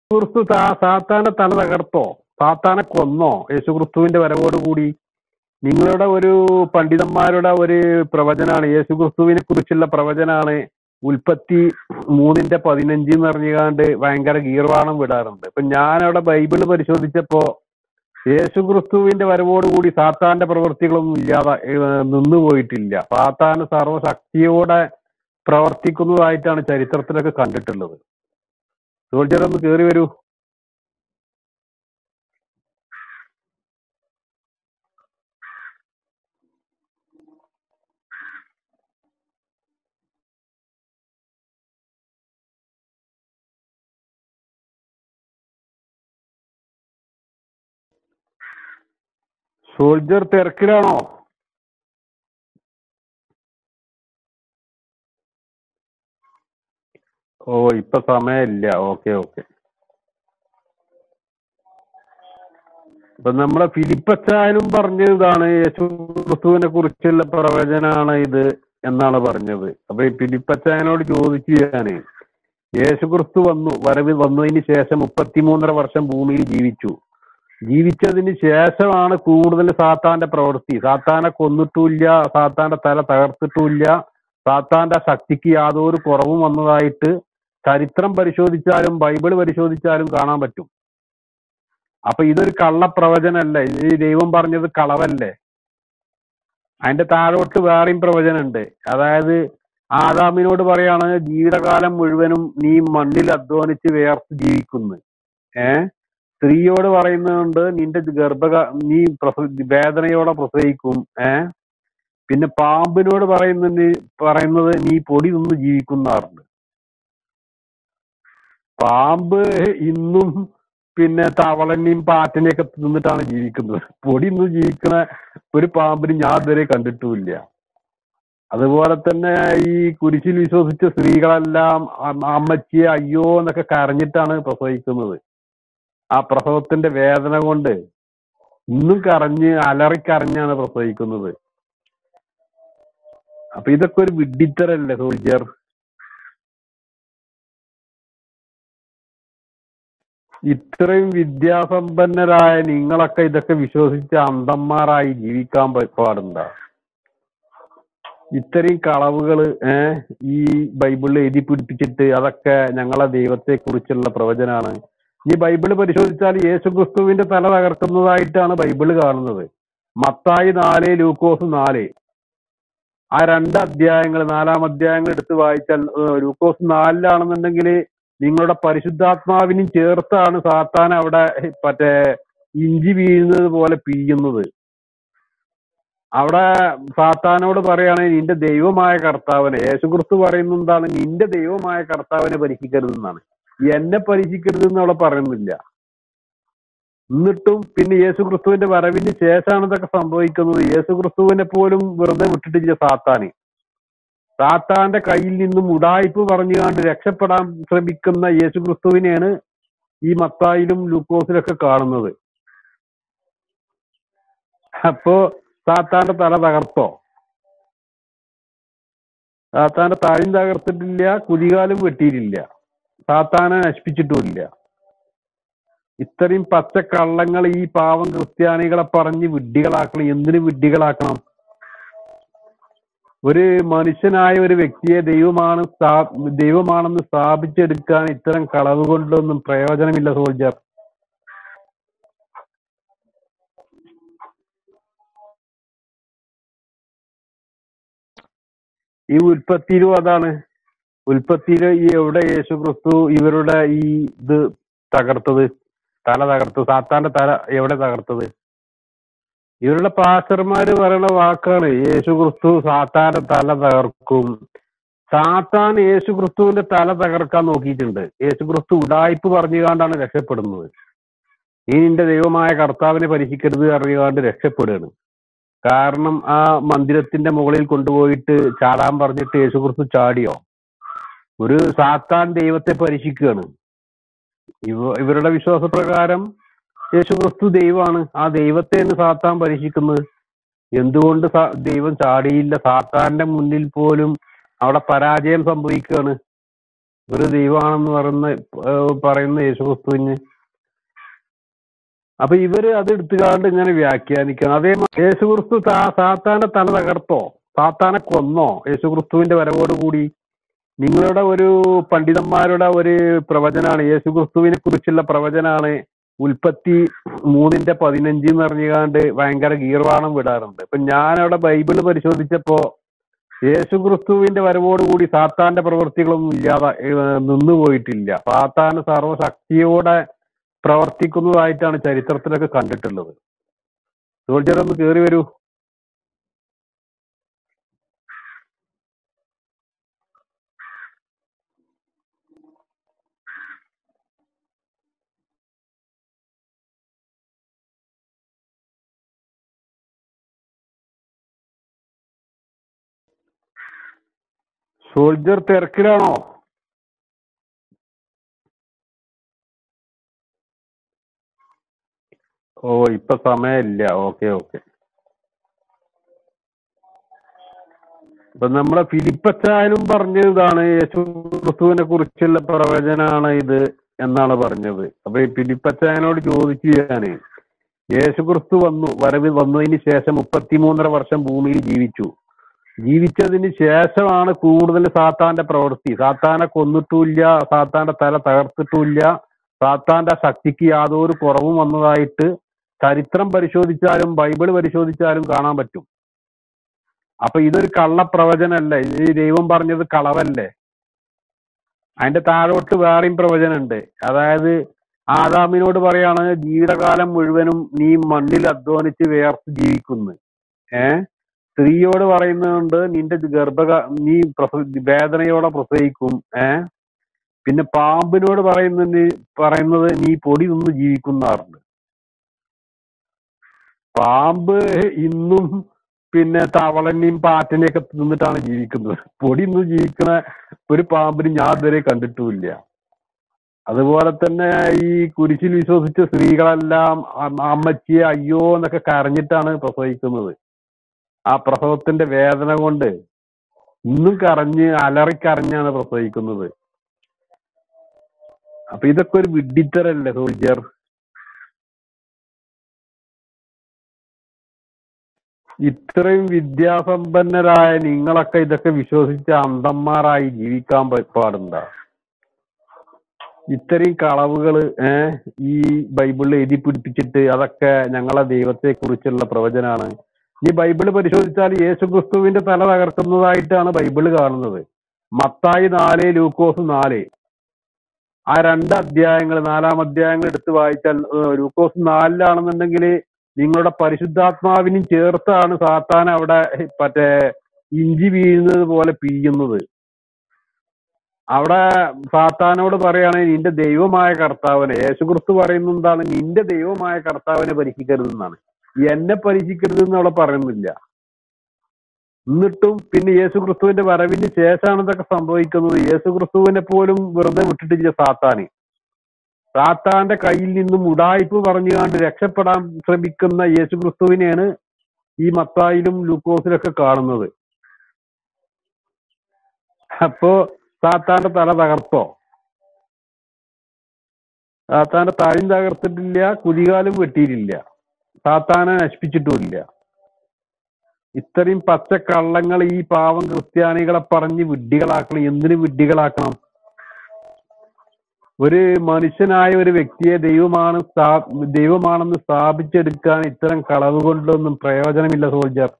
യേശുക്രിസ്തു താ- സാത്താനെ തല തകർത്തോ സാത്താനെ കൊന്നോ യേശുക്രിസ്തുവിന്റെ വരവോടുകൂടി നിങ്ങളുടെ ഒരു പണ്ഡിതന്മാരുടെ ഒരു പ്രവചനാണ് യേശുക്രിസ്തുവിനെ കുറിച്ചുള്ള പ്രവചനാണ് ഉൽപ്പത്തി മൂന്നിന്റെ പതിനഞ്ച് എന്ന് പറഞ്ഞുകാണ്ട് ഭയങ്കര ഗീർവാണം വിടാറുണ്ട് ഇപ്പൊ ഞാനവിടെ ബൈബിള് പരിശോധിച്ചപ്പോ യേശുക്രിസ്തുവിന്റെ വരവോടുകൂടി സാത്താന്റെ പ്രവൃത്തികളൊന്നും ഇല്ലാതെ ഏഹ്, നിന്നുപോയിട്ടില്ല സാത്താൻ സർവശക്തിയോടെ പ്രവർത്തിക്കുന്നതായിട്ടാണ് ചരിത്രത്തിലൊക്കെ കണ്ടിട്ടുള്ളത് സോൾജർ ഒന്ന് കേറി വരൂ സോൾജർ തിരക്കിലാണോ ഓ ഇപ്പൊ സമയമില്ല ഓക്കെ ഓക്കെ ഇപ്പൊ നമ്മളെ ഫിലിപ്പച്ചാനും പറഞ്ഞതാണ് യേശു ക്രിസ്തുവിനെ കുറിച്ചുള്ള പ്രവചനാണ് ഇത് എന്നാണ് പറഞ്ഞത് അപ്പൊ ഈ ഫിലിപ്പച്ചായനോട് ചോദിച്ചു ഞാന് യേശു ക്രിസ്തു വന്നു വരവ് വന്നതിന് ശേഷം മുപ്പത്തിമൂന്നര വർഷം ഭൂമിയിൽ ജീവിച്ചു ജീവിച്ചതിന് ശേഷമാണ് കൂടുതൽ സാത്താന്റെ പ്രവൃത്തി സാത്താനെ കൊന്നിട്ടുമില്ല സാത്താന്റെ തല തകർത്തിട്ടുമില്ല സാത്താന്റെ ശക്തിക്ക് യാതൊരു കുറവും വന്നതായിട്ട് ചരിത്രം പരിശോധിച്ചാലും ബൈബിൾ പരിശോധിച്ചാലും കാണാൻ പറ്റും അപ്പൊ ഇതൊരു കള്ളപ്രവചനല്ലേ ഈ ദൈവം പറഞ്ഞത് കളവല്ലേ അതിന്റെ താഴോട്ട് വേറെയും പ്രവചനമുണ്ട് അതായത് ആദാമിനോട് പറയാണ് ജീവിതകാലം മുഴുവനും നീ മണ്ണിൽ അധ്വാനിച്ച് വേർത്ത് ജീവിക്കുന്നു ഏ സ്ത്രീയോട് പറയുന്നുണ്ട് നിന്റെ ഗർഭ നീ പ്രസ വേദനയോടെ പ്രസവിക്കും ഏ പിന്നെ പാമ്പിനോട് പറയുന്നത് പറയുന്നത് നീ പൊടി നിന്ന് ജീവിക്കുന്നതാറുണ്ട് പാമ്പ് ഇന്നും പിന്നെ തവളനെയും പാറ്റനെയും ഒക്കെ തിന്നിട്ടാണ് ജീവിക്കുന്നത് പൊടി നിന്ന് ജീവിക്കുന്ന ഒരു പാമ്പിന് ഞാൻ ഇതുവരെ കണ്ടിട്ടുമില്ല അതുപോലെ തന്നെ ഈ കുരിശിൽ വിശ്വസിച്ച സ്ത്രീകളെല്ലാം അമ്മ- അമ്മച്ചിയെ അയ്യോ എന്നൊക്കെ കരഞ്ഞിട്ടാണ് പ്രസവിക്കുന്നത് ആ പ്രസവത്തിന്റെ വേദന കൊണ്ട് ഇന്നും കരഞ്ഞ് അലറിക്കരഞ്ഞാണ് പ്രസവിക്കുന്നത് അപ്പൊ ഇതൊക്കെ ഒരു വിഡ്ഢിത്തരല്ലേ സോൾജർ ഇത്രയും വിദ്യാസമ്പന്നരായ നിങ്ങളൊക്കെ ഇതൊക്കെ വിശ്വസിച്ച് അന്ധന്മാരായി ജീവിക്കാൻ പ- പാടുണ്ടോ ഇത്രയും കളവുകൾ ഏഹ് ഈ ബൈബിളിൽ എഴുതി പിടിപ്പിച്ചിട്ട് അതൊക്കെ ഞങ്ങളെ ദൈവത്തെ കുറിച്ചുള്ള പ്രവചനാണ് ഈ ബൈബിള് പരിശോധിച്ചാൽ യേശുക്രിസ്തുവിന്റെ തല തകർക്കുന്നതായിട്ടാണ് ബൈബിള് കാണുന്നത് മത്തായി നാല് ലൂക്കോസ് നാല് ആ രണ്ട് അധ്യായങ്ങൾ നാലാം അധ്യായങ്ങൾ എടുത്ത് വായിച്ചാൽ ഏഹ് ലൂക്കോസ് നാലിലാണെന്നുണ്ടെങ്കിൽ നിങ്ങളുടെ പരിശുദ്ധാത്മാവിനും ചേർത്താണ് സാത്താൻ അവിടെ മറ്റേ ഇഞ്ചി വീഴുന്നത് പോലെ പിഴിയുന്നത് അവിടെ സാത്താനോട് പറയാണ് നിന്റെ ദൈവമായ കർത്താവിനെ യേശുക്രിസ്തു പറയുന്ന എന്താണ് നിന്റെ ദൈവമായ കർത്താവിനെ പരീക്ഷിക്കരുതെന്നാണ് എന്നെ പരീക്ഷിക്കരുതെന്ന് അവിടെ പറയുന്നില്ല എന്നിട്ടും പിന്നെ യേശുക്രിസ്തുവിന്റെ വരവിന് ശേഷമാണ് ഇതൊക്കെ സംഭവിക്കുന്നത് യേശുക്രിസ്തുവിനെ പോലും വെറുതെ വിട്ടിട്ടില്ല സാത്താന് സാത്താന്റെ കയ്യിൽ നിന്നും ഉടായ്പ് പറഞ്ഞുകൊണ്ട് രക്ഷപ്പെടാൻ ശ്രമിക്കുന്ന യേശുക്രിസ്തുവിനെയാണ് ഈ മത്തായിലും ലൂക്കോസിലൊക്കെ കാണുന്നത് അപ്പോ സാത്താന്റെ തല തകർത്തോ സാത്താന്റെ തലയും തകർത്തിട്ടില്ല കുതികാലും വെട്ടിയിട്ടില്ല സാത്താനെ നശിപ്പിച്ചിട്ടുമില്ല ഇത്രയും പച്ചക്കള്ളങ്ങൾ ഈ പാവം ക്രിസ്ത്യാനികളെ പറഞ്ഞ് വിഡ്ഢികളാക്കണം എന്തിനു വിഡ്ഢികളാക്കണം ഒരു മനുഷ്യനായ ഒരു വ്യക്തിയെ ദൈവമാണ് സ്ഥാ- ദൈവമാണെന്ന് സ്ഥാപിച്ചെടുക്കാൻ ഇത്തരം കളവ് കൊണ്ടൊന്നും പ്രയോജനമില്ല സോൾജർ ഈ ഉൽപ്പത്തിയിലും അതാണ് ഉൽപ്പത്തിയില് ഈ എവിടെ യേശു ക്രിസ്തു ഇവരുടെ ഈ ഇത് തകർത്തത് തല തകർത്തു സാത്താന്റെ തല എവിടെ തകർത്തത് ഇവരുടെ പാസ്റ്റർമാര് പറയുന്ന വാക്കാണ് യേശു ക്രിസ്തു സാത്താന്റെ തല തകർക്കും സാത്താൻ യേശു ക്രിസ്തുവിന്റെ തല തകർക്കാൻ നോക്കിയിട്ടുണ്ട് യേശു ക്രിസ്തു ഉടായ്പ് പറഞ്ഞുകൊണ്ടാണ് രക്ഷപ്പെടുന്നത് ഈ നിന്റെ ദൈവമായ കർത്താവിനെ പരീക്ഷിക്കരുത് അറിയുകാണ്ട് രക്ഷപ്പെടുകയാണ് കാരണം ആ മന്ദിരത്തിന്റെ മുകളിൽ കൊണ്ടുപോയിട്ട് ചാടാൻ പറഞ്ഞിട്ട് യേശു ക്രിസ്തു ചാടിയോ ഒരു സാത്താൻ ദൈവത്തെ പരീക്ഷിക്കുകയാണ് ഇവ ഇവരുടെ വിശ്വാസപ്രകാരം യേശു ക്രിസ്തു ദൈവമാണ് ആ ദൈവത്തെയാണ് സാത്താൻ പരീക്ഷിക്കുന്നത് എന്തുകൊണ്ട് സാ- ദൈവം ചാടിയില്ല സാത്താന്റെ മുന്നിൽ പോലും അവിടെ പരാജയം സംഭവിക്കുകയാണ് ഒരു ദൈവമാണെന്ന് പറയുന്ന ഏഹ് പറയുന്ന യേശുക്രിസ്തുവിന് അപ്പൊ ഇവര് അത് എടുത്തുകാണ്ട് ഇങ്ങനെ വ്യാഖ്യാനിക്കണം അതേ യേശുക്രിസ്തു സാ- സാത്താന്റെ തല തകർത്തോ സാത്താനെ കൊന്നോ യേശുക്രിസ്തുവിന്റെ വരവോടുകൂടി നിങ്ങളുടെ ഒരു പണ്ഡിതന്മാരുടെ ഒരു പ്രവചനാണ് യേശുക്രിസ്തുവിനെ കുറിച്ചുള്ള പ്രവചനാണ് ഉൽപ്പത്തി മൂന്നിന്റെ പതിനഞ്ച് എന്ന് പറഞ്ഞുകാണ്ട് ഭയങ്കര ഗീർവാണം വിടാറുണ്ട് ഇപ്പൊ ഞാനവിടെ ബൈബിള് പരിശോധിച്ചപ്പോ യേശുക്രിസ്തുവിന്റെ വരവോടുകൂടി സാത്താന്റെ പ്രവൃത്തികളൊന്നും ഇല്ലാതെ ഏഹ്, നിന്നുപോയിട്ടില്ല സാത്താൻ സർവശക്തിയോടെ പ്രവർത്തിക്കുന്നതായിട്ടാണ് ചരിത്രത്തിലൊക്കെ കണ്ടിട്ടുള്ളത് സോൾജർ ഒന്ന് കേറി വരൂ സോൾജർ തിരക്കിലാണോ ഓ ഇപ്പൊ സമയമില്ല ഓക്കെ ഓക്കെ ഇപ്പൊ നമ്മുടെ ഫിലിപ്പച്ചായനും പറഞ്ഞതാണ് യേശു ക്രിസ്തുവിനെ കുറിച്ചുള്ള പ്രവചനാണ് ഇത് എന്നാണ് പറഞ്ഞത് അപ്പൊ ഈ ഫിലിപ്പച്ചായനോട് ചോദിച്ചു ഞാന് യേശു ക്രിസ്തു വന്നു വരവ് വന്നതിന് ശേഷം മുപ്പത്തിമൂന്നര വർഷം ഭൂമിയിൽ ജീവിച്ചു ജീവിച്ചതിന് ശേഷമാണ് കൂടുതൽ സാത്താന്റെ പ്രവൃത്തി സാത്താനെ കൊന്നിട്ടുമില്ല സാത്താന്റെ തല തകർത്തിട്ടുമില്ല സാത്താന്റെ ശക്തിക്ക് യാതൊരു കുറവും വന്നതായിട്ട് ചരിത്രം പരിശോധിച്ചാലും ബൈബിൾ പരിശോധിച്ചാലും കാണാൻ പറ്റും അപ്പൊ ഇതൊരു കള്ളപ്രവചനല്ലേ ഇത് ഈ ദൈവം പറഞ്ഞത് കളവല്ലേ അതിന്റെ താഴോട്ട് വേറെയും പ്രവചനമുണ്ട് അതായത് ആദാമിനോട് പറയാണ് ജീവിതകാലം മുഴുവനും നീ മണ്ണിൽ അധ്വാനിച്ച് വേർത്ത് ജീവിക്കുന്നു ഏ സ്ത്രീയോട് പറയുന്നുണ്ട് നിന്റെ ഗർഭ നീ പ്രസ വേദനയോടെ പ്രസവിക്കും ഏ പിന്നെ പാമ്പിനോട് പറയുന്നത് പറയുന്നത് നീ പൊടി നിന്ന് ജീവിക്കുന്നതാറുണ്ട് പാമ്പ് ഇന്നും പിന്നെ തവളനെയും പാറ്റനെയും ഒക്കെ തിന്നിട്ടാണ് ജീവിക്കുന്നത് പൊടി നിന്ന് ജീവിക്കുന്ന ഒരു പാമ്പിന് ഞാൻ ഇതുവരെ കണ്ടിട്ടുമില്ല അതുപോലെ തന്നെ ഈ കുരിശിൽ വിശ്വസിച്ച സ്ത്രീകളെല്ലാം അമ്മ- അമ്മച്ചിയെ അയ്യോ എന്നൊക്കെ കരഞ്ഞിട്ടാണ് പ്രസവിക്കുന്നത് ആ പ്രസവത്തിന്റെ വേദന കൊണ്ട് ഇന്നും കരഞ്ഞ് അലറിക്കരഞ്ഞാണ് പ്രസവിക്കുന്നത് അപ്പൊ ഇതൊക്കെ ഒരു വിഡ്ഢിത്തരല്ലേ സോൾജർ ഇത്രയും വിദ്യാസമ്പന്നരായ നിങ്ങളൊക്കെ ഇതൊക്കെ വിശ്വസിച്ച് അന്ധന്മാരായി ജീവിക്കാൻ പ- പാടുണ്ടോ ഇത്രയും കളവുകള് ഏഹ് ഈ ബൈബിളിൽ എഴുതി പിടിപ്പിച്ചിട്ട് അതൊക്കെ ഞങ്ങളെ ദൈവത്തെ കുറിച്ചുള്ള പ്രവചനാണ് ഈ ബൈബിള് പരിശോധിച്ചാൽ യേശു ക്രിസ്തുവിന്റെ തല തകർക്കുന്നതായിട്ടാണ് ബൈബിള് കാണുന്നത് മത്തായി നാല് ലൂക്കോസ് നാല് ആ രണ്ട് അധ്യായങ്ങൾ നാലാം അധ്യായങ്ങൾ എടുത്ത് വായിച്ചാൽ ഏഹ് ലൂക്കോസ് നാലിലാണെന്നുണ്ടെങ്കിൽ നിങ്ങളുടെ പരിശുദ്ധാത്മാവിനും ചേർത്താണ് സാത്താൻ അവിടെ മറ്റേ ഇഞ്ചി വീഴുന്നത് പോലെ പിഴിയുന്നത് അവിടെ സാത്താനോട് പറയാണ് നിന്റെ ദൈവമായ കർത്താവിനെ യേശുക്രിസ്തു പറയുന്നത് എന്താണ് നിന്റെ ദൈവമായ കർത്താവിനെ പരീക്ഷിക്കരുതെന്നാണ് എന്നെ പരീക്ഷിക്കരുതെന്ന് അവിടെ പറയുന്നില്ല എന്നിട്ടും പിന്നെ യേശുക്രിസ്തുവിന്റെ വരവിന് ശേഷമാണ് ഇതൊക്കെ സംഭവിക്കുന്നത് യേശുക്രിസ്തുവിനെ പോലും വെറുതെ വിട്ടിട്ടില്ല സാത്താന് സാത്താന്റെ കയ്യിൽ നിന്നും ഉടായ്പ് പറഞ്ഞുകൊണ്ട് രക്ഷപ്പെടാൻ ശ്രമിക്കുന്ന യേശുക്രിസ്തുവിനെയാണ് ഈ മത്തായിലും ലൂക്കോസിലൊക്കെ കാണുന്നത് അപ്പോ സാത്താന്റെ തല തകർത്തോ സാത്താന്റെ തലയും തകർത്തിട്ടില്ല കുതികാലും വെട്ടിയിട്ടില്ല സാത്താനെ നശിപ്പിച്ചിട്ടുമില്ല ഇത്രയും പച്ചക്കള്ളങ്ങൾ ഈ പാവം ക്രിസ്ത്യാനികളെ പറഞ്ഞ് വിഡ്ഢികളാക്കണം എന്തിനു വിഡ്ഢികളാക്കണം ഒരു മനുഷ്യനായ ഒരു വ്യക്തിയെ ദൈവമാണ് സ്ഥാ- ദൈവമാണെന്ന് സ്ഥാപിച്ചെടുക്കാൻ ഇത്തരം കളവ് കൊണ്ടൊന്നും പ്രയോജനമില്ല സോൾജർ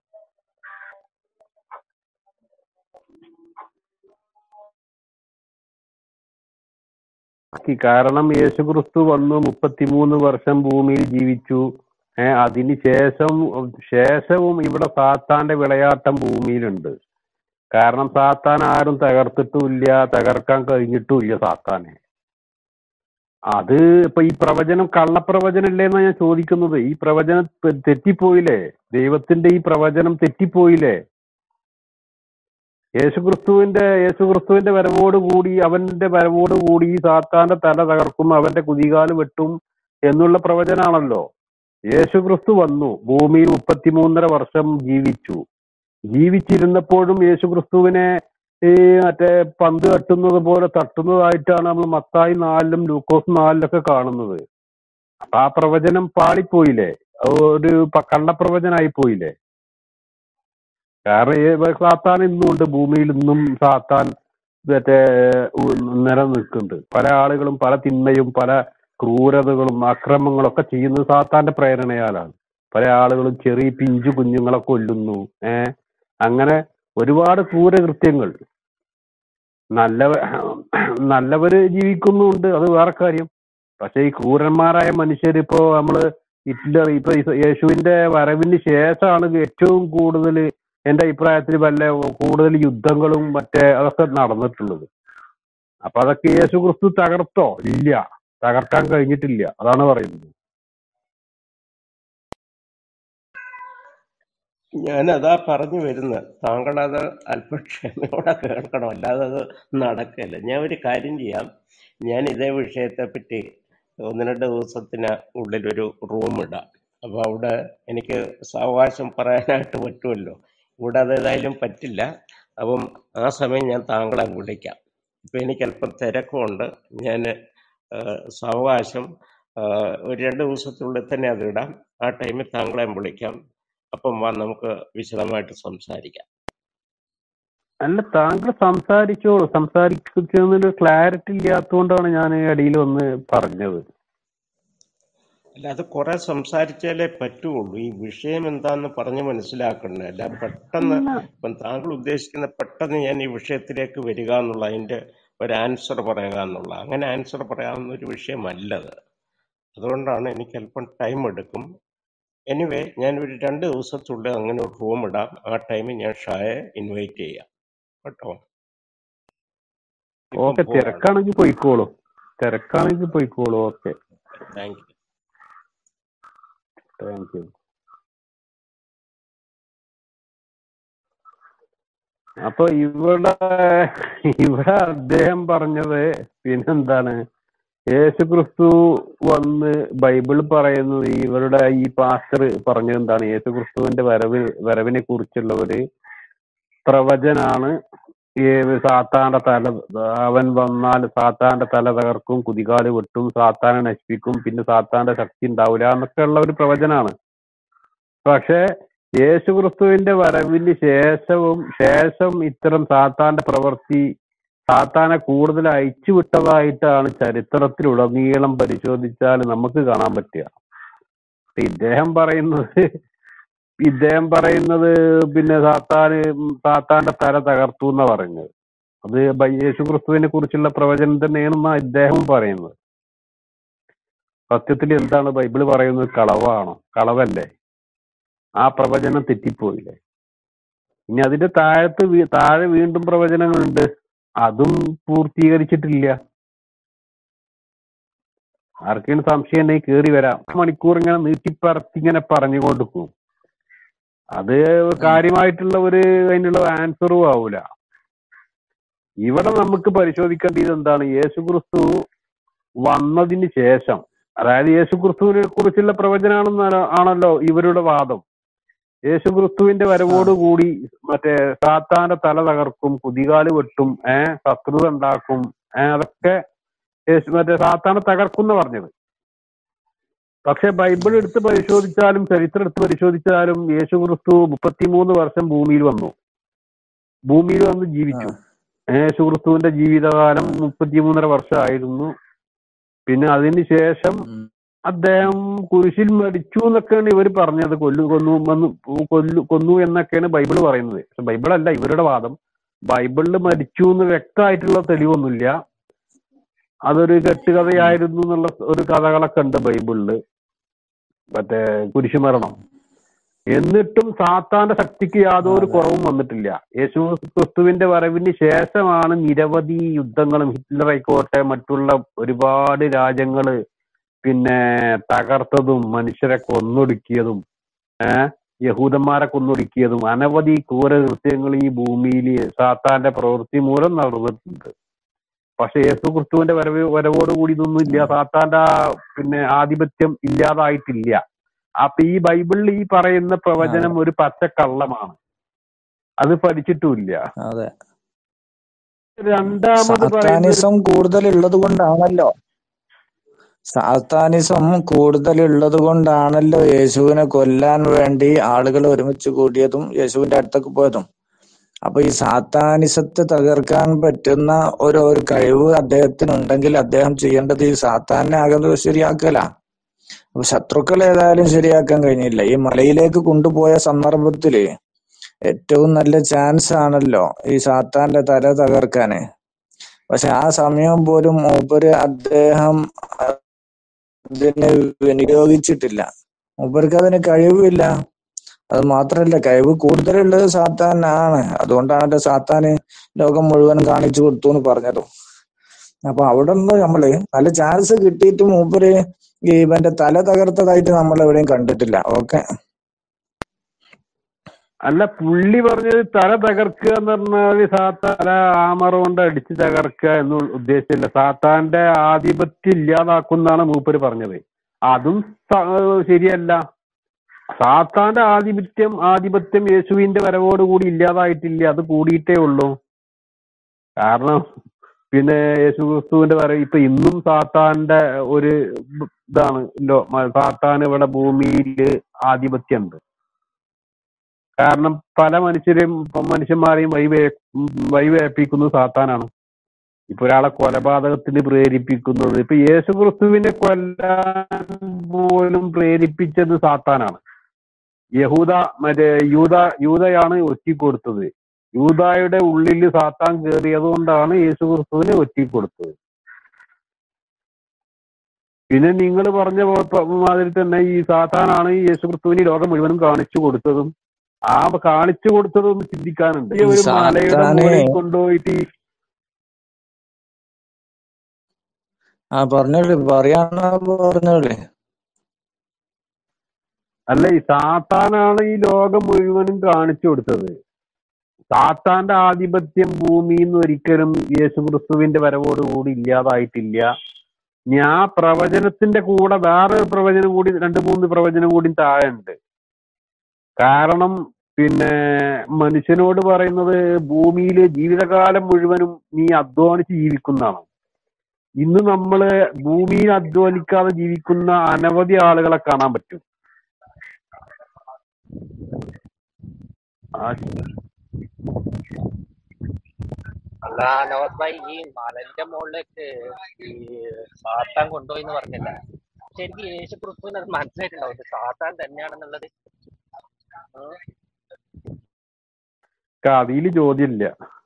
കാരണം യേശുക്രിസ്തു വന്നു മുപ്പത്തിമൂന്ന് വർഷം ഭൂമിയിൽ ജീവിച്ചു ഏഹ് അതിന് ശേഷം ശേഷവും ഇവിടെ സാത്താന്റെ വിളയാട്ടം ഭൂമിയിലുണ്ട് കാരണം സാത്താൻ ആരും തകർത്തിട്ടുമില്ല തകർക്കാൻ കഴിഞ്ഞിട്ടുമില്ല സാത്താനെ അത് ഇപ്പൊ ഈ പ്രവചനം കള്ളപ്രവചനല്ലേ എന്നാ ഞാൻ ചോദിക്കുന്നത് ഈ പ്രവചനം തെ- തെറ്റിപ്പോയില്ലേ ദൈവത്തിന്റെ ഈ പ്രവചനം തെറ്റിപ്പോയില്ലേ യേശുക്രിസ്തുവിന്റെ യേശുക്രിസ്തുവിന്റെ വരവോടുകൂടി അവന്റെ വരവോടുകൂടി ഈ സാത്താന്റെ തല തകർക്കും അവന്റെ കുതികാല് വെട്ടും എന്നുള്ള പ്രവചനാണല്ലോ യേശുക്രിസ്തു വന്നു ഭൂമിയിൽ മുപ്പത്തിമൂന്നര വർഷം ജീവിച്ചു ജീവിച്ചിരുന്നപ്പോഴും യേശുക്രിസ്തുവിനെ ഈ മറ്റേ പന്ത് തട്ടുന്നത് പോലെ തട്ടുന്നതായിട്ടാണ് നമ്മൾ മത്തായി നാലിലും ലൂക്കോസ് നാലിലൊക്കെ കാണുന്നത് അപ്പൊ ആ പ്രവചനം പാളിപ്പോയില്ലേ അത് ഒരു പ- കള്ളപ്രവചനായി പോയില്ലേ കാരണം ഈ സാത്താൻ ഇന്നും ഉണ്ട് ഭൂമിയിൽ ഇന്നും സാത്താൻ മറ്റേ ഉ- നിലനിൽക്കുന്നുണ്ട് പല ആളുകളും പല തിന്മയും പല ക്രൂരതകളും അക്രമങ്ങളും ഒക്കെ ചെയ്യുന്നത് സാത്താന്റെ പ്രേരണയാലാണ് പല ആളുകളും ചെറിയ പിഞ്ചു കുഞ്ഞുങ്ങളെ കൊല്ലുന്നു ഏ അങ്ങനെ ഒരുപാട് ക്രൂരകൃത്യങ്ങൾ നല്ലവ നല്ലവര് ജീവിക്കുന്നുണ്ട് അത് വേറെ കാര്യം പക്ഷെ ഈ ക്രൂരന്മാരായ മനുഷ്യർ ഇപ്പോ നമ്മള് ഹിറ്റ്ലർ ഇപ്പൊ ഈ യേശുവിന്റെ വരവിന് ശേഷമാണ് ഏറ്റവും കൂടുതൽ എന്റെ അഭിപ്രായത്തിൽ വല്ല കൂടുതൽ യുദ്ധങ്ങളും മറ്റേ അതൊക്കെ നടന്നിട്ടുള്ളത് അപ്പൊ അതൊക്കെ യേശു ക്രിസ്തു തകർത്തോ ഇല്ല തകർക്കാൻ കഴിഞ്ഞിട്ടില്ല അതാണ് പറയുന്നത് ഞാൻ അതാ പറഞ്ഞു വരുന്നത് താങ്കൾ അത് അല്പം ക്ഷമയോടെ കേൾക്കണം അല്ലാതെ അത് നടക്കില്ല ഞാൻ ഒരു കാര്യം ചെയ്യാം ഞാൻ ഇതേ വിഷയത്തെ പറ്റി ഒന്ന് രണ്ട് ദിവസത്തിന് ഉള്ളിൽ ഒരു റൂം ഇടാം അപ്പോൾ അവിടെ എനിക്ക് സാവകാശം പറയാനായിട്ട് പറ്റുമല്ലോ ഇവിടെ അത് ഏതായാലും പറ്റില്ല അപ്പം ആ സമയം ഞാൻ താങ്കളെ വിളിക്കാം ഇപ്പം എനിക്ക് അല്പം തിരക്കുണ്ട് ഞാൻ സാവകാശം ആ, ഒരു രണ്ട് ദിവസത്തിനുള്ളിൽ തന്നെ അത് ഇടാം ആ ടൈമിൽ താങ്കളെ വിളിക്കാം അപ്പം വാ നമുക്ക് വിശദമായിട്ട് സംസാരിക്കാം അല്ല താങ്കൾ സംസാരിച്ചോളൂ സംസാരിക്കുന്നതിന് ക്ലാരിറ്റി ഇല്ലാത്തതുകൊണ്ടാണ് ഞാൻ ഇടയിൽ വന്ന് പറഞ്ഞത് അല്ല അത് കുറെ സംസാരിച്ചാലേ പറ്റുള്ളൂ ഈ വിഷയം എന്താന്ന് പറഞ്ഞ് മനസ്സിലാക്കണ്ടേ അല്ല പെട്ടെന്ന് അല്ല ഇപ്പം താങ്കൾ ഉദ്ദേശിക്കുന്ന പെട്ടെന്ന് ഞാൻ ഈ വിഷയത്തിലേക്ക് വരിക എന്നുള്ള അതിന്റെ ഒരു ആൻസർ പറയുക എന്നുള്ള അങ്ങനെ ആൻസർ പറയാവുന്ന ഒരു വിഷയമല്ലത് അതുകൊണ്ടാണ് എനിക്ക് അല്പം ടൈം എടുക്കും എനിവേ ഞാൻ ഒരു രണ്ട് ദിവസത്തുള്ളിൽ അങ്ങനെ ഒരു റൂം ഇടാം ആ ടൈമിൽ ഞാൻ ഷായെ ഇൻവൈറ്റ് ചെയ്യാം കേട്ടോ ഇപ്പം ഓക്കെ പോവാണ് തിരക്കാണെങ്കിൽ പോയിക്കോളൂ തിരക്കാണെങ്കിൽ പോയിക്കോളൂ okay thank you thank you അപ്പൊ ഇവിടെ ഇവിടെ അദ്ദേഹം പറഞ്ഞത് പിന്നെന്താണ് യേശു ക്രിസ്തു വന്ന് ബൈബിൾ പറയുന്നത് ഇവരുടെ ഈ പാസ്റ്റർ പറഞ്ഞത് എന്താണ് യേശു ക്രിസ്തുവിന്റെ വരവ് വരവിനെ കുറിച്ചുള്ള ഒരു പ്രവചനാണ് ഈ സാത്താന്റെ തല അവൻ വന്നാൽ സാത്താന്റെ തല തകർക്കും കുതികാല് വെട്ടും സാത്താനെ നശിപ്പിക്കും പിന്നെ സാത്താന്റെ ശക്തി ഉണ്ടാവില്ല എന്നൊക്കെ ഉള്ള ഒരു പ്രവചനാണ് പക്ഷെ യേശു ക്രിസ്തുവിന്റെ വരവിന് ശേഷവും ശേഷം ഇത്തരം സാത്താന്റെ പ്രവൃത്തി സാത്താനെ കൂടുതൽ അയച്ചു വിട്ടതായിട്ടാണ് ചരിത്രത്തിലുടനീളം പരിശോധിച്ചാൽ നമുക്ക് കാണാൻ പറ്റുക പക്ഷെ ഇദ്ദേഹം പറയുന്നത് ഇദ്ദേഹം പറയുന്നത് പിന്നെ സാത്താന് സാത്താന്റെ തല തകർത്തു എന്നാ പറയുന്നത് അത് ബൈ- യേശു ക്രിസ്തുവിനെ കുറിച്ചുള്ള പ്രവചനം തന്നെയാണെന്നാ ഇദ്ദേഹം പറയുന്നത് സത്യത്തിൽ എന്താണ് ബൈബിള് പറയുന്നത് കളവാണോ കളവല്ലേ ആ പ്രവചനം തെറ്റിപ്പോയില്ലേ ഇനി അതിന്റെ താഴത്ത് വീ- താഴെ വീണ്ടും പ്രവചനങ്ങളുണ്ട് അതും പൂർത്തീകരിച്ചിട്ടില്ല ആർക്കെങ്കിലും സംശയം ഉണ്ടെങ്കിൽ കേറി വരാം മണിക്കൂർ ഇങ്ങനെ നീട്ടിപ്പറത്തി ഇങ്ങനെ പറഞ്ഞു കൊടുക്കും അത് കാര്യമായിട്ടുള്ള ഒരു അതിനുള്ള ആൻസറും ആവൂല ഇവിടെ നമുക്ക് പരിശോധിക്കേണ്ടത് എന്താണ് യേശു ക്രിസ്തു വന്നതിന് ശേഷം അതായത് യേശു ക്രിസ്തുവിനെ കുറിച്ചുള്ള പ്രവചനാണെന്ന് ആണല്ലോ ഇവരുടെ വാദം യേശു ക്രിസ്തുവിന്റെ വരവോട് കൂടി മറ്റേ സാത്താന്റെ തല തകർക്കും കുതികാല് വെട്ടും ഏഹ് ശത്രുത ഉണ്ടാക്കും ഏഹ് അതൊക്കെ യേശു മറ്റേ സാത്താനെ തകർക്കും എന്ന് പറഞ്ഞത് പക്ഷെ ബൈബിൾ എടുത്ത് പരിശോധിച്ചാലും ചരിത്രം എടുത്ത് പരിശോധിച്ചാലും യേശു ക്രിസ്തു മുപ്പത്തിമൂന്ന് വർഷം ഭൂമിയിൽ വന്നു ഭൂമിയിൽ വന്ന് ആ ജീവിച്ചു യേശു ക്രിസ്തുവിന്റെ ജീവിതകാലം മുപ്പത്തിമൂന്നര വർഷമായിരുന്നു പിന്നെ അതിന് ശേഷം ഉം. അദ്ദേഹം കുരിശിൽ മരിച്ചു എന്നൊക്കെയാണ് ഇവർ പറഞ്ഞത് കൊല്ലു കൊന്നു വന്നു കൊല്ലു കൊന്നു എന്നൊക്കെയാണ് ബൈബിൾ പറയുന്നത് പക്ഷെ ബൈബിൾ അല്ല ഇവരുടെ വാദം ബൈബിളിൽ മരിച്ചു എന്ന് വ്യക്തമായിട്ടുള്ള തെളിവൊന്നുമില്ല അതൊരു കെട്ടുകഥയായിരുന്നു എന്നുള്ള ഒരു കഥകളൊക്കെ ഉണ്ട് ബൈബിളില് മറ്റേ കുരിശുമരണം എന്നിട്ടും സാത്താന്റെ ശക്തിക്ക് യാതൊരു അതെ കുറവും വന്നിട്ടില്ല യേശു ക്രിസ്തുവിന്റെ വരവിന് ശേഷമാണ് നിരവധി യുദ്ധങ്ങളും ഹിറ്റ്ലർ ആയിക്കോട്ടെ മറ്റുള്ള ഒരുപാട് രാജ്യങ്ങള് പിന്നെ തകർത്തതും മനുഷ്യരെ കൊന്നൊടുക്കിയതും ഏഹ് യഹൂദന്മാരെ കൊന്നൊടുക്കിയതും അനവധി ക്രൂരകൃത്യങ്ങൾ ഈ ഭൂമിയിൽ സാത്താന്റെ പ്രവൃത്തി മൂലം നടന്നിട്ടുണ്ട് പക്ഷെ യേശു ക്രിസ്തുവിന്റെ വരവ് വരവോടുകൂടി ഇതൊന്നും ഇല്ല ഉം. സാത്താന്റെ ആ പിന്നെ ആധിപത്യം ഇല്ലാതായിട്ടില്ല അപ്പൊ ഈ ബൈബിളിൽ ഈ പറയുന്ന അതെ പ്രവചനം ഒരു പച്ചക്കള്ളമാണ് അത് പഠിച്ചിട്ടുമില്ല അതെ രണ്ടാമത് പറയുന്ന ഒരു സാത്താനിസം കൂടുതലുള്ളത് കൊണ്ടാണല്ലോ സാത്താനിസം കൂടുതലുള്ളത് കൊണ്ടാണല്ലോ യേശുവിനെ കൊല്ലാൻ വേണ്ടി ആളുകൾ ഒരുമിച്ച് കൂടിയതും യേശുവിന്റെ അടുത്തൊക്കെ പോയതും അപ്പൊ ഈ സാത്താനിസത്തെ തകർക്കാൻ പറ്റുന്ന ഒരു ഒരു കഴിവ് അദ്ദേഹത്തിന് ഉണ്ടെങ്കിൽ അദ്ദേഹം ചെയ്യേണ്ടത് ഈ സാത്താനെ ആകെ ശരിയാക്കല അപ്പൊ ശത്രുക്കൾ ഏതായാലും ശരിയാക്കാൻ കഴിഞ്ഞില്ല ഈ മലയിലേക്ക് കൊണ്ടുപോയ സന്ദർഭത്തില് ഏറ്റവും നല്ല ചാൻസ് ആണല്ലോ ഈ സാത്താന്റെ തല തകർക്കാന് പക്ഷെ ആ സമയം പോലും മൂപ്പര് അദ്ദേഹം അതിന് വിനിയോഗിച്ചിട്ടില്ല മൂപ്പർക്ക് അതിന് കഴിവില്ല അത് മാത്രല്ല കഴിവ് കൂടുതലുള്ളത് സാത്താനാണ് അതുകൊണ്ടാണല്ലോ സാത്താന് ലോകം മുഴുവൻ കാണിച്ചു കൊടുത്തു എന്ന് പറഞ്ഞതും അപ്പൊ അവിടെ നിന്ന് നമ്മള് നല്ല ചാൻസ് കിട്ടിയിട്ട് മൂപ്പര് ഈ ഇവന്റെ തല തകർത്തതായിട്ട് നമ്മൾ എവിടെയും കണ്ടിട്ടില്ല ഓക്കെ അല്ല പുള്ളി പറഞ്ഞത് തല തകർക്കുക എന്ന് പറഞ്ഞാൽ സാത്താന ആമറ കൊണ്ട് അടിച്ച് തകർക്കുക എന്ന് ഉദ്ദേശിച്ചില്ല സാത്താന്റെ ആധിപത്യം ഇല്ലാതാക്കുന്നാണ് മൂപ്പര് പറഞ്ഞത് അതും സ- ശരിയല്ല സാത്താന്റെ ആധിപത്യം ആധിപത്യം യേശുവിന്റെ വരവോടുകൂടി ഇല്ലാതായിട്ടില്ല അത് കൂടിയിട്ടേ ഉള്ളൂ കാരണം പിന്നെ യേശു ക്രിസ്തുവിന്റെ വരവ് ഇപ്പൊ ഇന്നും സാത്താന്റെ ഒരു ഇതാണ് ലോ സാത്താൻ ഇവിടെ ഭൂമിയിൽ ആധിപത്യം ഉണ്ട് കാരണം പല മനുഷ്യരെയും മനുഷ്യന്മാരെയും വഴിവേ വഴിവേപ്പിക്കുന്നത് സാത്താനാണ് ഇപ്പൊ ഒരാളെ കൊലപാതകത്തിന് പ്രേരിപ്പിക്കുന്നത് ഇപ്പൊ യേശു ക്രിസ്തുവിനെ കൊല്ലാൻ പോലും പ്രേരിപ്പിച്ചത് സാത്താനാണ് യഹൂദ മറ്റേ യൂത യൂതയാണ് ഒറ്റിക്കൊടുത്തത് യൂതായുടെ ഉള്ളിൽ സാത്താൻ കയറിയത് കൊണ്ടാണ് യേശു ക്രിസ്തുവിനെ ഒറ്റിക്കൊടുത്തത് പിന്നെ നിങ്ങൾ പറഞ്ഞ പോ- പ- മാതിരി തന്നെ ഈ സാത്താനാണ് ഈ യേശു ക്രിസ്തുവിന് ഈ ലോകം മുഴുവനും കാണിച്ചു കൊടുത്തതും ആ കാണിച്ചു കൊടുത്തതൊന്ന് ചിന്തിക്കാനുണ്ട് ഈ ഈ ഒരു മലയുടെ സാത്താനെ മുകളിൽ കൊണ്ടുപോയിട്ട് ഈ ആ പറഞ്ഞോളി പറയാന്നാ പറഞ്ഞോളി അല്ല ഈ സാത്താനാണ് ഈ ലോകം മുഴുവനും കാണിച്ചു കൊടുത്തത് സാത്താന്റെ ആധിപത്യം ഭൂമിയിൽ നിന്ന് ഒരിക്കലും യേശു ക്രിസ്തുവിന്റെ വരവോടുകൂടി ഇല്ലാതായിട്ടില്ല ഞാൻ പ്രവചനത്തിന്റെ കൂടെ വേറെ പ്രവചനം കൂടി രണ്ട് മൂന്ന് പ്രവചനം കൂടി താഴെ ഉണ്ട് കാരണം പിന്നെ മനുഷ്യനോട് പറയുന്നത് ഭൂമിയിലെ ജീവിതകാലം മുഴുവനും നീ അധ്വാനിച്ച് ജീവിക്കുന്നതാണ് ഇന്ന് നമ്മള് ഭൂമിയിൽ അധ്വാനിക്കാതെ ജീവിക്കുന്ന അനവധി ആളുകളെ കാണാൻ പറ്റും ആ അല്ല നവാസ് ഭായി ഈ മലന്റെ മുകളിലേക്ക് ഈ സാത്താൻ കൊണ്ടുപോയി എന്ന് പറഞ്ഞില്ല ശരിക്കും യേശു ക്രിസ്തുവിന് അത് മനസ്സിലായിട്ടുണ്ടാവും ഇത് സാത്താൻ തന്നെയാണെന്നുള്ളത് ഉം. കഥയില് ചോദ്യമില്ല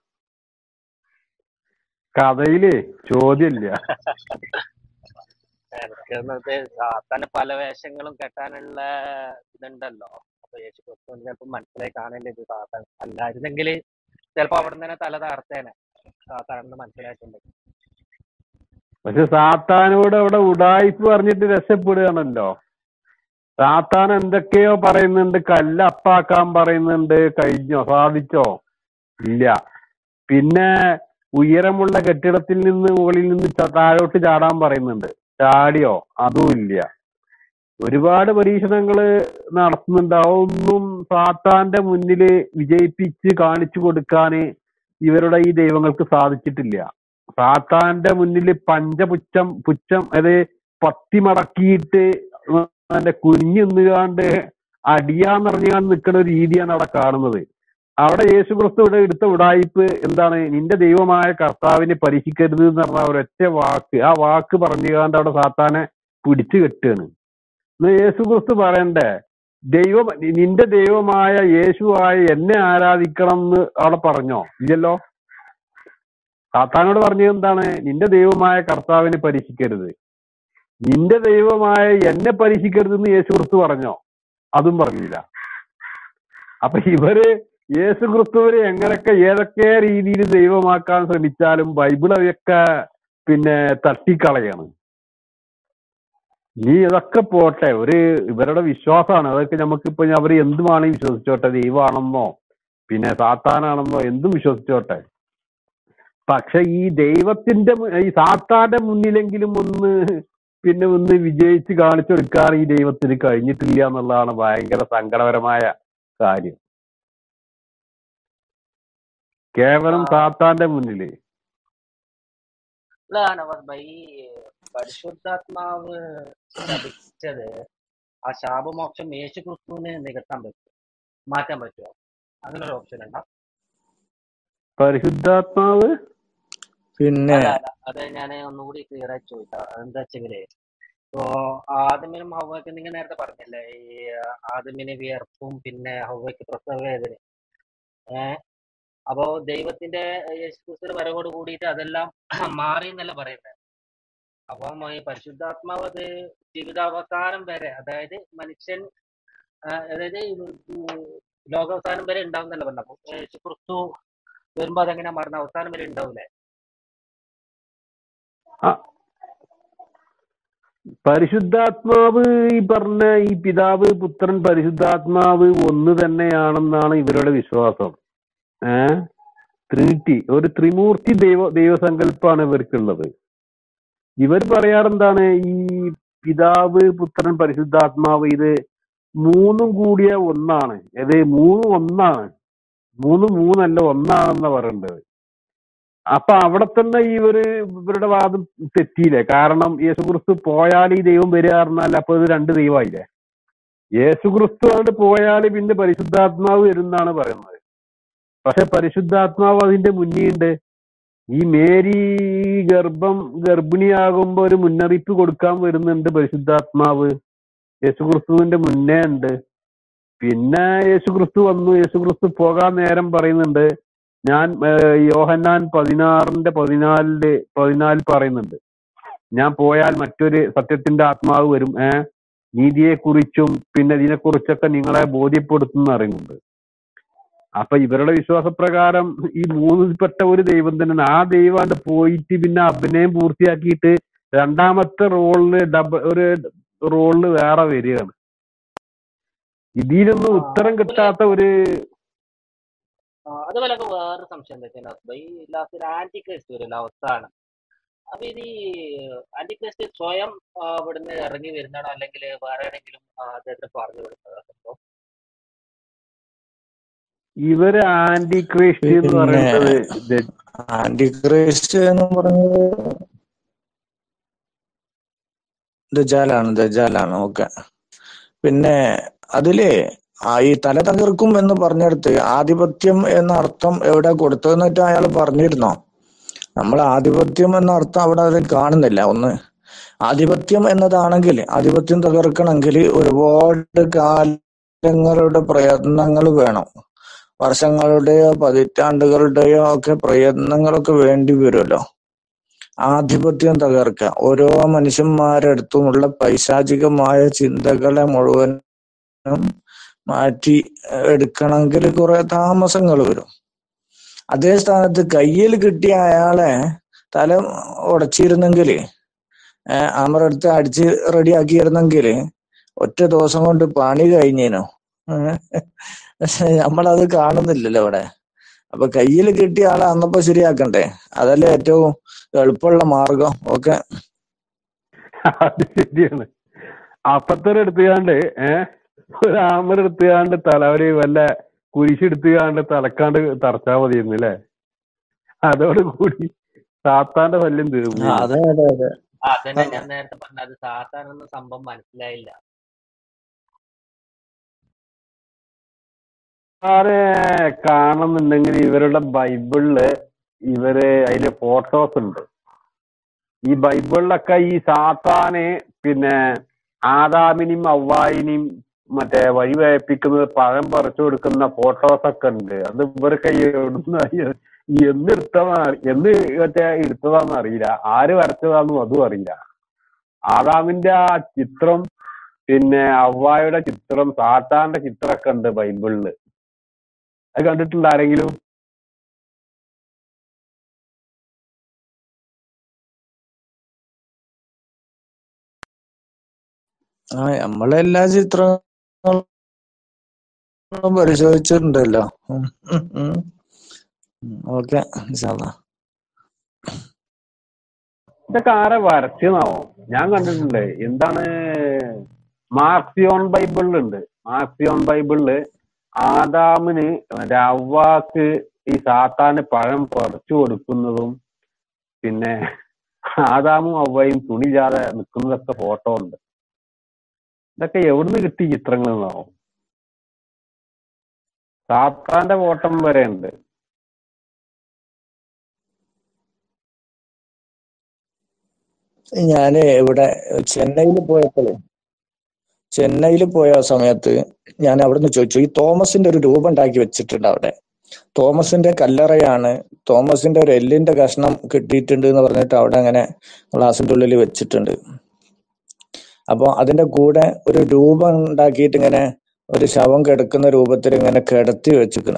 കഥയില് ചോദ്യമില്ല എനിക്ക് തോന്നുന്നത് സാത്താന് പല വേഷങ്ങളും കെട്ടാനുള്ള ഇതുണ്ടല്ലോ അപ്പൊ യേശു ക്രിസ്തുവിന് ചിലപ്പോ മനസ്സിലായി കാണില്ല ഇത് സാത്താൻ അല്ലായിരുന്നെങ്കിൽ ചിലപ്പോ അവിടെ തന്നെ തല തകർത്തേനെ സാത്താനെന്ന് മനസ്സിലായിട്ടുണ്ടെങ്കിൽ പക്ഷെ സാത്താനോട് അവിടെ ഉടായിപ്പ് പറഞ്ഞിട്ട് രക്ഷപ്പെടുകയാണല്ലോ സാത്താൻ എന്തൊക്കെയോ പറയുന്നുണ്ട് കല്ല് അപ്പാക്കാൻ പറയുന്നുണ്ട് കഴിഞ്ഞോ സാധിച്ചോ ഇല്ല പിന്നെ ഉയരമുള്ള കെട്ടിടത്തിൽ നിന്ന് മുകളിൽ നിന്ന് ച- താഴോട്ട് ചാടാൻ പറയുന്നുണ്ട് ചാടിയോ അതും ഇല്ല ഒരുപാട് പരീക്ഷണങ്ങള് നടത്തുന്നുണ്ട് അതൊന്നും സാത്താന്റെ മുന്നില് വിജയിപ്പിച്ച് കാണിച്ചു കൊടുക്കാന് ഇവരുടെ ഈ ദൈവങ്ങൾക്ക് സാധിച്ചിട്ടില്ല സാത്താന്റെ മുന്നിൽ പഞ്ചപുച്ഛം പുച്ഛം അതായത് പത്തി മടക്കിയിട്ട് അതിന്റെ കുനിഞ്ഞുന്നുകാണ്ട് അടിയാന്നറിഞ്ഞാണ്ട് നിൽക്കുന്ന ഒരു രീതിയാണ് അവിടെ കാണുന്നത് അവിടെ യേശു ക്രിസ്തു ഇവിടെ എടുത്ത ഉടായിപ്പ് എന്താണ് നിന്റെ ദൈവമായ കർത്താവിനെ പരീക്ഷിക്കരുത് എന്ന് പറഞ്ഞ ഒരൊറ്റ വാക്ക് ആ വാക്ക് പറഞ്ഞുകാണ്ട് അവിടെ സാത്താനെ പിടിച്ചു കെട്ടുകയാണ് എന്നാ യേശു ക്രിസ്തു പറയണ്ടേ ദൈവം നിന്റെ ദൈവമായ യേശുവായ എന്നെ ആരാധിക്കണം എന്ന് അവിടെ പറഞ്ഞോ ഇല്ലല്ലോ സാത്താനോട് പറഞ്ഞത് എന്താണ് നിന്റെ ദൈവമായ കർത്താവിനെ പരീക്ഷിക്കരുത് നിന്റെ ദൈവമായ എന്നെ പരീക്ഷിക്കരുത് എന്ന് യേശു ക്രിസ്തു പറഞ്ഞോ അതും പറഞ്ഞില്ല അപ്പൊ ഇവര് യേശു ക്രിസ്തുവിനെ എങ്ങനെയൊക്കെ ഏതൊക്കെ രീതിയിൽ ദൈവമാക്കാൻ ശ്രമിച്ചാലും ബൈബിൾ അവയൊക്കെ പിന്നെ തട്ടിക്കളയാണ് നീ ഇതൊക്കെ പോട്ടെ ഒരു ഇവരുടെ വിശ്വാസമാണ് അതൊക്കെ നമുക്കിപ്പോ അവർ എന്ത് വേണമെങ്കിൽ വിശ്വസിച്ചോട്ടെ ദൈവമാണെന്നോ പിന്നെ സാത്താനാണെന്നോ എന്തും വിശ്വസിച്ചോട്ടെ പക്ഷെ ഈ ദൈവത്തിന്റെ മു- ഈ സാത്താന്റെ മുന്നിലെങ്കിലും ഒന്ന് പിന്നെ ഒന്ന് വിജയിച്ച് കാണിച്ചു കൊടുക്കാൻ ഈ ദൈവത്തിന് കഴിഞ്ഞിട്ടില്ല എന്നുള്ളതാണ് ഭയങ്കര സങ്കടപരമായ കാര്യം കേവലം ആ സാത്താന്റെ മുന്നില് അല്ല നവാസ് ഭായി ഈ പരിശുദ്ധാത്മാവ് ശപിച്ചത് ആ ശാപമോക്ഷം യേശു ക്രിസ്തുവിന് നികത്താൻ പറ്റും മാറ്റാൻ പറ്റുമോ അങ്ങനെ ഒരു ഓപ്ഷൻ ഉണ്ടോ പരിശുദ്ധാത്മാവ് പിന്നെ അല്ല അല്ല അത് ഞാൻ ഒന്നുകൂടി ക്ലിയർ ആയി ചോദിക്കാം എന്താ വെച്ചെങ്കിലേ ഇപ്പോ ആദമിനും ഹവ്വയ്ക്കും നിങ്ങൾ നേരത്തെ പറഞ്ഞില്ലേ ഈ ആദമിന് വിയർപ്പും പിന്നെ ഹവ്വയ്ക്ക് പ്രസവ വേദന ഏഹ് അപ്പോ ദൈവത്തിന്റെ യേശുക്രിസ്തുവിന്റെ വരവോട് കൂടിയിട്ട് അതെല്ലാം മാറി എന്നല്ല പറയുന്നത് അപ്പം ഈ പരിശുദ്ധാത്മാവ് അത് ജീവിതാവസാനം വരെ അതായത് മനുഷ്യൻ ആ, അതായത് ഈ ഉം ലോകാവസാനം വരെ ഉണ്ടാവുന്നല്ല പറഞ്ഞത് അപ്പൊ യേശു ക്രിസ്തു വരുമ്പോ അതെങ്ങനെ മരണ അവസാനം വരെ ഉണ്ടാവൂലേ ആ, പരിശുദ്ധാത്മാവ് ഈ പറഞ്ഞ ഈ പിതാവ് പുത്രൻ പരിശുദ്ധാത്മാവ് ഒന്ന് തന്നെയാണെന്നാണ് ഇവരുടെ വിശ്വാസം ഏ ട്രിനിറ്റി ഒരു ത്രിമൂർത്തി ദൈവ ദൈവസങ്കല്പമാണ് ഇവർക്കുള്ളത് ഇവർ പറയാറെന്താണ് ഈ പിതാവ് പുത്രൻ പരിശുദ്ധാത്മാവ് ഇത് മൂന്നും കൂടിയ ഒന്നാണ് ഇത് മൂന്നും ഒന്നാണ് മൂന്ന് മൂന്നല്ല ഒന്നാണെന്ന് പറയേണ്ടത് അപ്പൊ അവിടെ തന്നെ ഇവര് ഇവരുടെ വാദം തെറ്റിയില്ലേ കാരണം യേശുക്രിസ്തു പോയാൽ ഈ ദൈവം വരിക പറഞ്ഞാൽ അപ്പൊ ഇത് രണ്ട് ദൈവമായില്ലേ യേശുക്രിസ്തു അങ്ങോട്ട് പോയാൽ പിന്നെ പരിശുദ്ധാത്മാവ് വരുന്നാണ് പറയുന്നത് പക്ഷെ പരിശുദ്ധാത്മാവ് അതിന്റെ മുന്നിലുണ്ട് ഈ മേരി ഗർഭം ഗർഭിണിയാകുമ്പോ ഒരു മുന്നറിയിപ്പ് കൊടുക്കാൻ വരുന്നുണ്ട് പരിശുദ്ധാത്മാവ് യേശുക്രിസ്തുവിന്റെ മുന്നേ ഉണ്ട് പിന്നെ യേശുക്രിസ്തു വന്നു യേശുക്രിസ്തു പോകാൻ നേരം പറയുന്നുണ്ട് ഞാൻ ഏഹ്, യോഹന്നാൻ പതിനാറിന്റെ പതിനാലില് പതിനാലിൽ പറയുന്നുണ്ട് ഞാൻ പോയാൽ മറ്റൊരു സത്യത്തിന്റെ ആത്മാവ് വരും ഏ നീതിയെ കുറിച്ചും പിന്നെ ഇതിനെക്കുറിച്ചൊക്കെ നിങ്ങളെ ബോധ്യപ്പെടുത്തുന്ന അറിയുന്നുണ്ട് അപ്പൊ ഇവരുടെ വിശ്വാസപ്രകാരം ഈ മൂന്നിൽപ്പെട്ട ഒരു ദൈവം തന്നെ ആ ദൈവം പോയിട്ട് പിന്നെ അഭിനയം പൂർത്തിയാക്കിയിട്ട് രണ്ടാമത്തെ റോളില് ഡബിൾ ഒരു റോളില് വേറെ വരികയാണ് ഇതിനൊന്നും ആ ഉത്തരം അതുപോലെ കിട്ടാത്ത ഒരു ആ, അതുപോലെ ഒക്കെ വേറൊരു സംശയം എന്താ വെച്ചാൽ ഈ ലാസ്റ്റ് ആന്റി ക്രൈസ്റ്റ് വരില്ല അവസാനം അപ്പൊ ഇത് ഈ ആന്റി ക്രൈസ്റ്റ് സ്വയം ആ, ഇവിടുന്ന് ഇറങ്ങി വരുന്നതാണോ അല്ലെങ്കിൽ വേറെ ഏതെങ്കിലും ആ, അദ്ദേഹത്തിന് പറഞ്ഞു കൊടുക്കുന്നതോ ഇവര് ആന്റി ക്രിസ്റ്റ് എന്ന് പിന്നെ പറയുന്നത് ദ- ആന്റി ക്രൈസ്റ്റ് എന്ന് പറഞ്ഞത് ദജാലാണ് ദജാലാണ് ഓക്കെ പിന്നെ അതില് ആ ഈ തല തകർക്കും എന്ന് പറഞ്ഞെടുത്ത് ആധിപത്യം എന്ന അർത്ഥം എവിടെ കൊടുത്തതെന്നിട്ട് അയാൾ പറഞ്ഞിരുന്നോ നമ്മൾ ആധിപത്യം എന്ന അർത്ഥം അവിടെ അതിൽ കാണുന്നില്ല ഒന്ന് ആധിപത്യം എന്നതാണെങ്കിൽ ആധിപത്യം തകർക്കണമെങ്കിൽ ഒരുപാട് കാലങ്ങളുടെ പ്രയത്നങ്ങൾ വേണം വർഷങ്ങളുടെയോ പതിറ്റാണ്ടുകളുടെയോ ഒക്കെ പ്രയത്നങ്ങളൊക്കെ വേണ്ടി വരുമല്ലോ ആധിപത്യം തകർക്കുക ഓരോ മനുഷ്യന്മാരുടെ അടുത്തുമുള്ള പൈശാചികമായ ചിന്തകളെ മുഴുവനും മാറ്റി എടുക്കണമെങ്കിൽ കുറെ താമസങ്ങൾ വരും അതേ സ്ഥാനത്ത് കയ്യിൽ കിട്ടിയ അയാളെ തല ഉടച്ചിരുന്നെങ്കിൽ അമറെടുത്ത് അടിച്ച് റെഡിയാക്കിയിരുന്നെങ്കിൽ ഒറ്റ ദിവസം കൊണ്ട് പണി കഴിഞ്ഞേനോ ഏഹ് പക്ഷെ നമ്മളത് കാണുന്നില്ലല്ലോ ഇവിടെ അപ്പൊ കയ്യിൽ കിട്ടിയ ആളെ അന്നപ്പോ ശരിയാക്കണ്ടേ അതല്ലേ ഏറ്റവും എളുപ്പമുള്ള മാർഗം ഓക്കെ അത് ശരിയാണ് അപ്പത്തരം എടുത്തുകാണ്ട് ഏഹ് ഒരു ആമർ എടുത്തുകാണ്ട് തലവര് വല്ല കുരിശെടുത്തുകാണ്ട് തലക്കാണ്ട് തറച്ചാ മതിയെന്ന് അല്ലേ അതോട് കൂടി സാത്താന്റെ ശല്യം തീർന്നു അതെ അതെ അതെ ആ അതന്നെ ഞാൻ നേരത്തെ പറഞ്ഞത് സാത്താൻ എന്ന സംഭവം മനസ്സിലായില്ല ആരെ കാണുന്നുണ്ടെങ്കിൽ ഇവരുടെ ബൈബിളില് ഇവര് അതില് ഫോട്ടോസ് ഉണ്ട് ഈ ബൈബിളിലൊക്കെ ഈ സാത്താനെ പിന്നെ ആദാമിനെയും അവ്വായിനെയും മറ്റേ വഴിവയപ്പിക്കുന്നത് പഴം പറിച്ചു കൊടുക്കുന്ന ഫോട്ടോസ് ഒക്കെ ഉണ്ട് അത് ഇവരൊക്കെ എവിടുന്ന് എന്ന് എടുത്തതാ എന്ന് മറ്റേ എടുത്തതാന്ന് അറിയില്ല ആര് വരച്ചതാന്നും അതും അറിയില്ല ആദാമിന്റെ ആ ചിത്രം പിന്നെ അവ്വായുടെ ചിത്രം സാത്താന്റെ ചിത്രമൊക്കെ ഉണ്ട് ബൈബിളില് അത് കണ്ടിട്ടുണ്ട് ആരെങ്കിലും ആ നമ്മളെല്ലാ ചിത്രങ്ങളും പരിശോധിച്ചിട്ടുണ്ടല്ലോ ഓക്കെ ഇതൊക്കെ ആരെ വരച്ചെന്നാവോ ഞാൻ കണ്ടിട്ടുണ്ട് എന്താണ് മാർസിയോൺ ബൈബിളിലുണ്ട് മാർസിയോൺ ബൈബിളില് ആദാമിന് മറ്റേ അവ്വാക്ക് ഈ സാത്താന് പഴം പറിച്ചു കൊടുക്കുന്നതും പിന്നെ ആദാമും അവയും തുണിയില്ലാതെ നിൽക്കുന്നതൊക്കെ ഫോട്ടോ ഉണ്ട് ഇതൊക്കെ എവിടുന്ന് കിട്ടി ചിത്രങ്ങൾ എന്നാവും സാത്താന്റെ ഫോട്ടം വരെ ഉണ്ട് ഞാന് ഇവിടെ ചെന്നൈയിൽ പോയപ്പോഴേ ചെന്നൈയിൽ പോയ സമയത്ത് ഞാൻ അവിടുന്ന് ചോദിച്ചു ഈ തോമസിന്റെ ഒരു രൂപം ഉണ്ടാക്കി വെച്ചിട്ടുണ്ട് അവിടെ തോമസിന്റെ കല്ലറയാണ് തോമസിന്റെ ഒരു എല്ലിന്റെ കഷ്ണം കിട്ടിയിട്ടുണ്ട് എന്ന് പറഞ്ഞിട്ട് അവിടെ അങ്ങനെ ഗ്ലാസിന്റെ ഉള്ളിൽ വെച്ചിട്ടുണ്ട് അപ്പൊ അതിന്റെ കൂടെ ഒരു രൂപം ഉണ്ടാക്കിയിട്ട് ഇങ്ങനെ ഒരു ശവം കിടക്കുന്ന രൂപത്തിൽ ഇങ്ങനെ കിടത്തി വെച്ചിക്കണ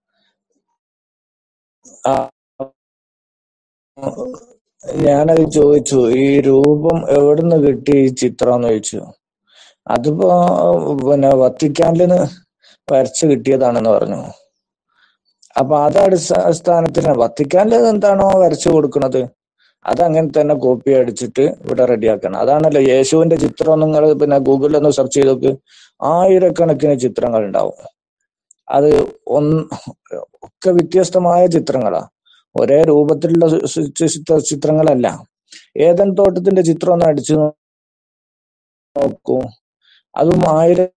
ഞാനത് ചോദിച്ചു ഈ രൂപം എവിടുന്ന് കിട്ടി ഈ ചിത്രം എന്ന് ചോദിച്ചു അതിപ്പോ പിന്നെ വത്തിക്കാനിൽ വരച്ച് കിട്ടിയതാണെന്ന് പറഞ്ഞു അപ്പൊ അത് അടിസ്ഥാനത്തിന് വത്തിക്കാനിൽ എന്താണോ വരച്ചു കൊടുക്കുന്നത് അത് അങ്ങനെ തന്നെ കോപ്പി അടിച്ചിട്ട് ഇവിടെ റെഡിയാക്കണം അതാണല്ലോ യേശുവിന്റെ ചിത്രം നിങ്ങൾ പിന്നെ ഗൂഗിളിൽ ഒന്ന് സെർച്ച് ചെയ്ത് നോക്ക് ആയിരക്കണക്കിന് ചിത്രങ്ങൾ ഉണ്ടാവും അത് ഒന്ന് ഒക്കെ വ്യത്യസ്തമായ ചിത്രങ്ങളാ ഒരേ രൂപത്തിലുള്ള സി- സി- ചിത്ര- ചിത്രങ്ങളല്ല ഏതൻ തോട്ടത്തിന്റെ ചിത്രം ഒന്ന് അടിച്ചു നോക്കൂ അതും ആയിരം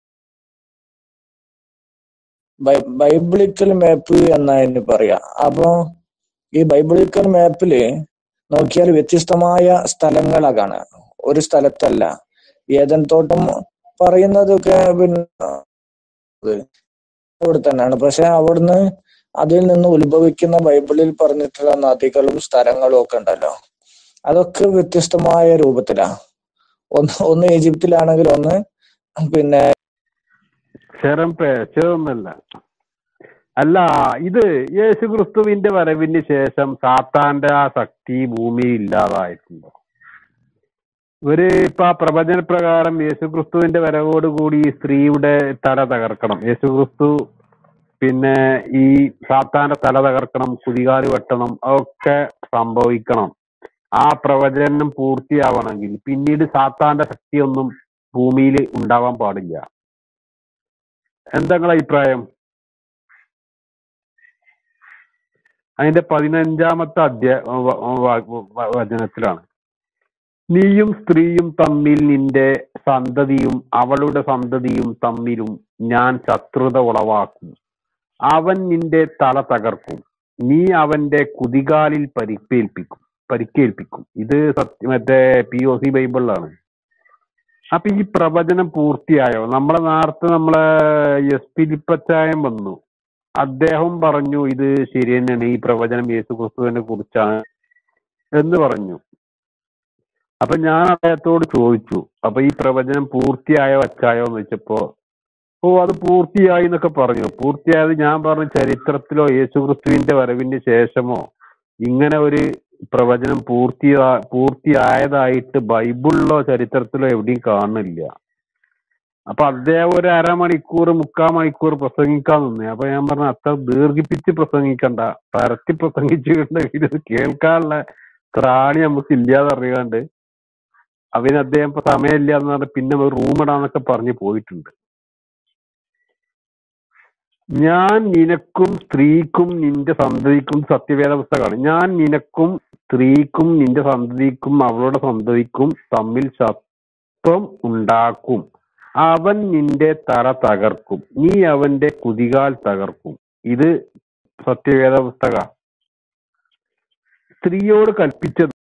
ബൈ- ബൈബിളിക്കൽ മാപ്പ് എന്നതിന് പറയാ അപ്പൊ ഈ ബൈബിളിക്കൽ മാപ്പില് നോക്കിയാൽ വ്യത്യസ്തമായ സ്ഥലങ്ങളാ കാണുക ഒരു സ്ഥലത്തല്ല ഏതൻ തോട്ടം പറയുന്നതൊക്കെ പിന്നെ ഇവിടെ തന്നെയാണ് പക്ഷെ അവിടുന്ന് അതിൽ നിന്ന് ഉത്ഭവിക്കുന്ന ബൈബിളിൽ പറഞ്ഞിട്ടുള്ള നദികളും സ്ഥലങ്ങളും ഒക്കെ ഉണ്ടല്ലോ അതൊക്കെ വ്യത്യസ്തമായ രൂപത്തിലാ ഒന്ന് ഒന്ന് ഈജിപ്തിലാണെങ്കിൽ ഒന്ന് പിന്നെ ക്ഷരം പേച്ചൊന്നല്ല അല്ല ഇത് യേശു ക്രിസ്തുവിന്റെ വരവിന് ശേഷം സാത്താന്റെ ആ ശക്തി ഭൂമിയിൽ ഇല്ലാതായിട്ടുണ്ടോ ഇവര് ഇപ്പൊ ആ പ്രവചന പ്രകാരം യേശു ക്രിസ്തുവിന്റെ വരവോടുകൂടി ഈ സ്ത്രീയുടെ തല തകർക്കണം യേശു ക്രിസ്തു പിന്നെ ഈ സാത്താന്റെ തല തകർക്കണം കുതികാല് വെട്ടണം അതൊക്കെ സംഭവിക്കണം ആ പ്രവചനം പൂർത്തിയാവണമെങ്കിൽ പിന്നീട് സാത്താന്റെ ശക്തിയൊന്നും ഭൂമിയിൽ ഉണ്ടാവാൻ പാടില്ല എന്താ നിങ്ങളെ അഭിപ്രായം അതിന്റെ പതിനഞ്ചാമത്തെ അധ്യായ വ- വ- വ- വചനത്തിലാണ് നീയും സ്ത്രീയും തമ്മിൽ നിന്റെ സന്തതിയും അവളുടെ സന്തതിയും തമ്മിലും ഞാൻ ശത്രുത ഉളവാക്കും അവൻ നിന്റെ തല തകർക്കും നീ അവന്റെ കുതികാലിൽ പരിക്കേൽപ്പിക്കും പരിക്കേൽപ്പിക്കും ഇത് സത്യ മറ്റേ പി ഒ സി ബൈബിളിലാണ് അപ്പൊ ഈ പ്രവചനം പൂർത്തിയായോ നമ്മളെ നേരത്തെ നമ്മളെ എസ് പിലിപ്പച്ചായം വന്നു അദ്ദേഹം പറഞ്ഞു ഇത് ശരി തന്നെയാണ് ഈ പ്രവചനം യേശു ക്രിസ്തുവിനെ കുറിച്ചാണ് എന്ന് പറഞ്ഞു അപ്പൊ ഞാൻ അദ്ദേഹത്തോട് ചോദിച്ചു അപ്പൊ ഈ പ്രവചനം പൂർത്തിയായോ അച്ചായോ എന്ന് വെച്ചപ്പോ ഓ അത് പൂർത്തിയായി എന്നൊക്കെ പറഞ്ഞു പൂർത്തിയായത് ഞാൻ പറഞ്ഞു ചരിത്രത്തിലോ യേശു ക്രിസ്തുവിന്റെ വരവിന് ശേഷമോ ഇങ്ങനെ ഒരു പ്രവചനം പൂർത്തിയാ പൂർത്തിയായതായിട്ട് ബൈബിളിലോ ചരിത്രത്തിലോ എവിടെയും കാണുന്നില്ല അപ്പൊ അദ്ദേഹം ഒരു അരമണിക്കൂർ മുക്കാൽ മണിക്കൂർ പ്രസംഗിക്കാൻ നിന്നേ അപ്പൊ ഞാൻ പറഞ്ഞു അത്ര ദീർഘിപ്പിച്ച് പ്രസംഗിക്കണ്ട പരത്തി പ്രസംഗിച്ചിട്ടുണ്ടെങ്കിൽ ഇത് കേൾക്കാനുള്ള ത്രാണി നമുക്ക് ഇല്ലാതെ അറിയാണ്ട് അവന് അദ്ദേഹം ഇപ്പൊ സമയമില്ല എന്ന് പറഞ്ഞ് പിന്നെ ഒരു റൂം ഇടാന്നൊക്കെ പറഞ്ഞ് പോയിട്ടുണ്ട് ഞാൻ നിനക്കും സ്ത്രീക്കും നിന്റെ സന്തതിക്കും സത്യവേദ പുസ്തകമാണ് ഞാൻ നിനക്കും സ്ത്രീക്കും നിന്റെ സന്തതിക്കും അവളുടെ സന്തതിക്കും തമ്മിൽ ശത്വം ഉണ്ടാക്കും അവൻ നിന്റെ തല തകർക്കും നീ അവന്റെ കുതികാൽ തകർക്കും ഇത് സത്യവേദ പുസ്തക സ്ത്രീയോട് കൽപ്പിച്ചത്